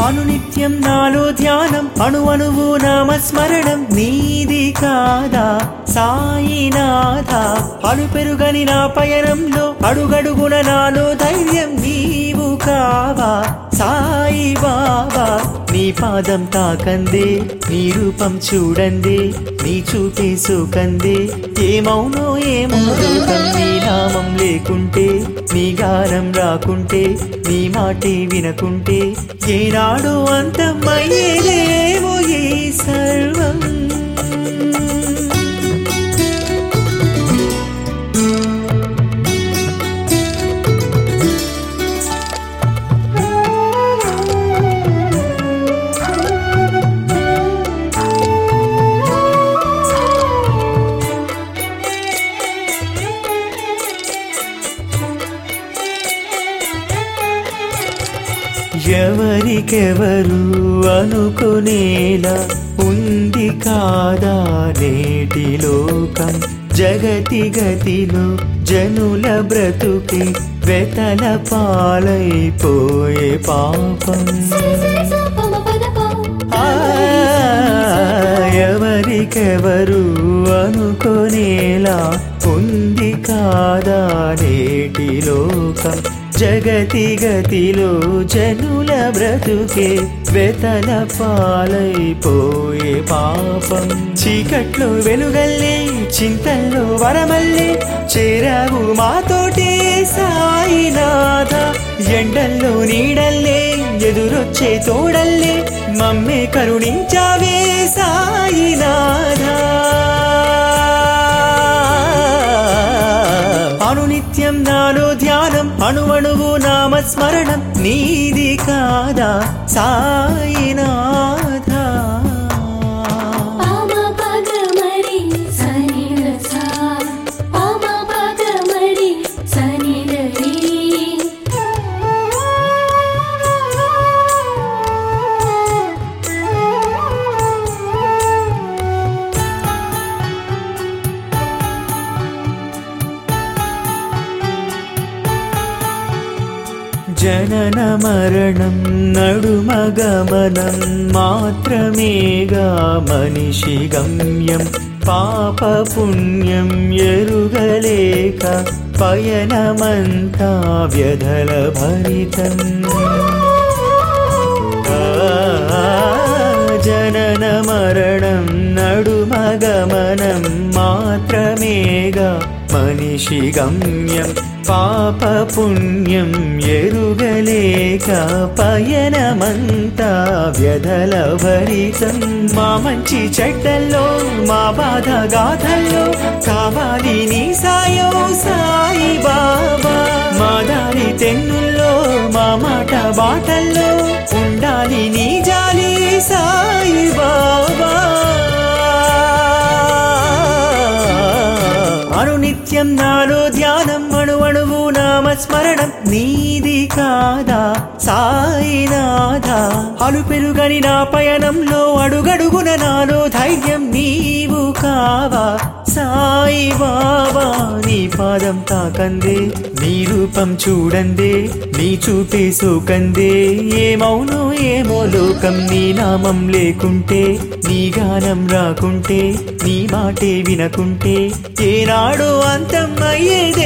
అనునిత్యం నాలో ధ్యానం అణు అణువు నామస్మరణం నీది కాదా సాయినాథ అను పెరుగని నా పయనంలో అడుగడుగున నాలో ధైర్యం నీవు కావా సాయి బాబా నీ పాదం తాకందే నీ రూపం చూడందే నీ చూపే సోకందే ఏమౌనో ఏమో లోకం నీ నామం లేకుంటే నీ గానం రాకుంటే నీ మాటే వినకుంటే ఏనాడు అంతమయ్యేదేమో ఈ సర్వం ఎవరికెవరు అనుకునేలా ఉంది కాదా నేటి లోకం జగతి గతిలో జనుల బ్రతుకి వెతల పాలైపోయే పాపం ఆ, ఎవరికెవరు అనుకునేలా ఉంది కాదా నేటి లోకం జగతి గతిలో జనుల బ్రతుకే వెతల పాలైపోయే పాపం చీకట్లో వెలుగల్లే చింతల్లో వరమల్లే చేరావు మాతోటే సాయినాథ ఎండల్లో నీడల్లే ఎదురొచ్చే తోడల్లే మమ్మే కరుణించావే సాయినాథ అనునిత్యం నాలో ధ్యానం అణువణువు నామస్మరణం నీది కాదా సాయినాథ పామ పగ మరి సని రసా పామ పగ మరి సని రీ జనన మరణం నడుమ గమనం మాత్రమేగా మనిషి గమ్యం పాప పుణ్యం ఎరుగలేక పయనమంతా వ్యధల భరితం జనన మరణం నడుమ గమనం మాత్రమేగా మనిషి గమ్యం పాప పుణ్యం ఎరుగలేక పయనమంతా వ్యధల భరితం మా మంచి చెడ్డల్లో మా బాధ గాథల్లో కావాలి నీ సాయో సాయి బాబా మా దారి తెన్నుల్లో మా మాట బాటల్లో ఉండాలి నీ జాలి సాయి బాబా అనునిత్యం నాలో ధ్యానం అణువణువు నామస్మరణం నీది కాదా సాయినాథ అలు పెరుగని నా పయనంలో అడుగడుగున నాలో ధైర్యం నీవు కావా సాయి బాబా నీ పాదం తాకందే నీ రూపం చూడందే నీ చూపే సోకందే ఏమౌనో ఏమో లోకం నీ నామం లేకుంటే నీ గానం రాకుంటే నీ మాటే వినకుంటే ఏనాడు అంతం అయ్యేదే